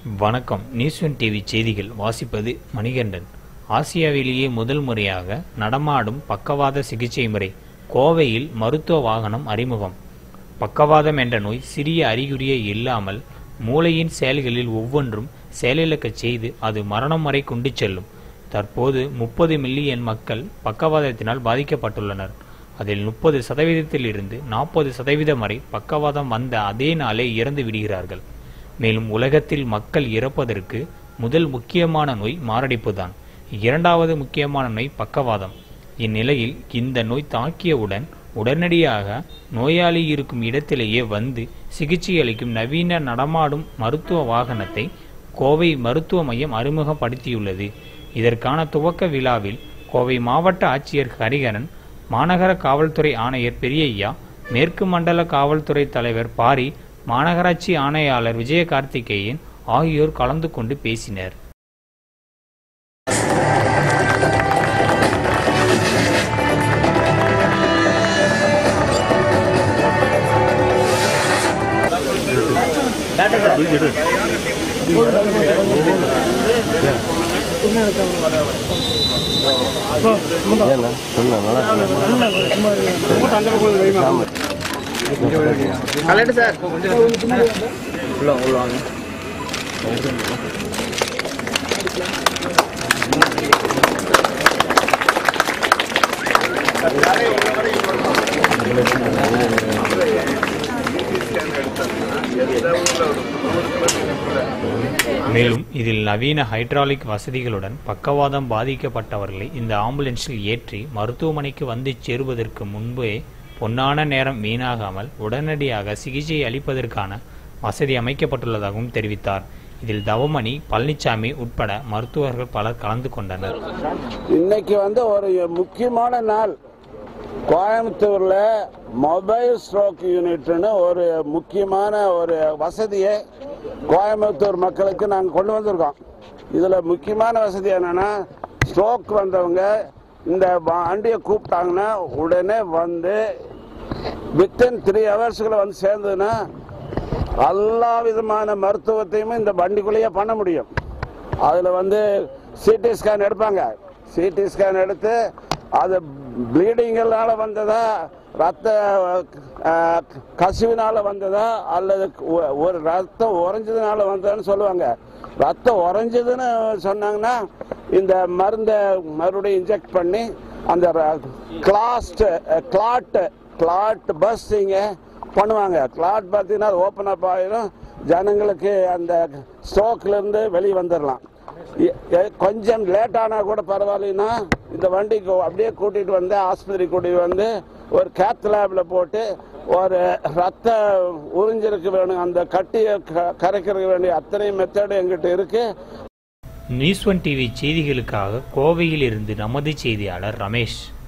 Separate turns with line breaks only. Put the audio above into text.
வணக்கம் news one TV செய்திகள் வாசிப்பது மணிகண்டன் ஆசியாவிலேயே முதல் முறையாக நடமாடும் பக்கவாத சிகிச்சை முறை கோவையில் மருத்துவ வாகனம் அறிமுகம் பக்கவாதம் என்ற நோய் சிறிய அறிகுறியே இல்லாமல் மூளையின் செயல்களில் ஒவ்வொன்றும் செயலிழக்கச் செய்து அது மரணம் வரை கொண்டு செல்லும் தற்போது முப்பது மில்லியன் மக்கள் பக்கவாதத்தினால் பாதிக்கப்பட்டுள்ளனர் அதில் முப்பது சதவீதத்திலிருந்து நாற்பது சதவீதம் வரை பக்கவாதம் வந்த அதே நாளே இறந்து விடுகிறார்கள் மேலும் உலகத்தில் மக்கள் இறப்பதற்கு முதல் முக்கியமான நோய் மாரடைப்புதான் இரண்டாவது முக்கியமான நோய் பக்கவாதம் இந்நிலையில் இந்த நோய் தாக்கியவுடன் உடனடியாக நோயாளி இருக்கும் இடத்திலேயே வந்து சிகிச்சை அளிக்கும் நவீன நடமாடும் மருத்துவ வாகனத்தை கோவை மருத்துவ மையம் அறிமுகப்படுத்தியுள்ளது இதற்கான துவக்க விழாவில் கோவை மாவட்ட ஆட்சியர் ஹரிகரன் மாநகர காவல்துறை ஆணையர் பெரியய்யா மேற்கு மண்டல காவல்துறை தலைவர் பாரி மாநகராட்சி ஆணையாளர் விஜய கார்த்திகேயன் ஆகியோர் கலந்து கொண்டு பேசினர்
கலெக்டர் சார் உள்ள உள்ள வாங்க
மேலும் இதில் நவீன ஹைட்ராலிக் வசதிகளுடன் பக்கவாதம் பாதிக்கப்பட்டவர்களை இந்த ஆம்புலன்ஸில் ஏற்றி மருத்துவமனைக்கு வந்து சேருவதற்கு முன்பே பொன்னான நேரம் வீணாகாமல் உடனடியாக சிகிச்சை அளிப்பதற்கான வசதி அமைக்கப்பட்டுள்ளதாகவும் தெரிவித்தார் இதில் தவமணி பழனிசாமி உட்பட மருத்துவர்கள் பலர் கலந்து கொண்டனர்
இன்னைக்கு வந்து ஒரு முக்கியமான நாள் கோயம்புத்தூர்ல மொபைல் ஸ்ட்ரோக் யூனிட்னு ஒரு முக்கியமான ஒரு வசதியை கோயம்புத்தூர் மக்களுக்கு நாங்கள் கொண்டு வந்திருக்கோம் இதுல முக்கியமான வசதி என்னன்னா ஸ்ட்ரோக் வந்தவங்க இந்த வண்டியை கூப்பிட்டாங்கன்னா உடனே வந்து வித்தின் த்ரீ ஹவர்ஸ்க்குள்ள வந்து சேர்ந்ததுன்னா எல்லா விதமான மருத்துவத்தையும் இந்த வண்டிக்குள்ளேயே பண்ண முடியும் அதில் வந்து சிடி ஸ்கேன் எடுப்பாங்க சிடி ஸ்கேன் எடுத்து அது ப்ளீடிங்கனால வந்ததா ரத்த அஹ், கசிவினால வந்ததா அல்லது ஒ- ஒரு ரத்தம் உறைஞ்சதுனால வந்ததுன்னு சொல்லுவாங்க ரத்தம் உறைஞ்சதுன்னு சொன்னாங்கன்னா இந்த மருந்தை மறுபடியும் இன்ஜெக்ட் பண்ணி அந்த கிளாஸ்ட் கிளாட் கிளாட் பஸ்ஸிங்க பண்ணுவாங்க கிளாட் பார்த்தீங்கன்னா ஓப்பன் அப் ஆயிரும் ஜனங்களுக்கு அந்த ஸ்ட்ரோக்ல இருந்து வெளியே வந்துடலாம் எ- எ- கொஞ்சம் லேட் ஆனா கூட பரவாயில்லைன்னா இந்த வண்டிக்கு அப்படியே கூட்டிட்டு வந்து ஆஸ்பத்திரி கூட்டிட்டு வந்து ஒரு கேத் லேப்ல போட்டு ஒரு ரத்த உறிஞ்சிருக்க வேணும் அந்த கட்டியை க- கரைக்கிறதுக்கு வேண்டிய அத்தனை மெத்தடு எங்கிட்ட இருக்கு
நியூஸ் ஒன் டிவி செய்திகளுக்காக கோவையில் இருந்து நமது செய்தியாளர் ரமேஷ்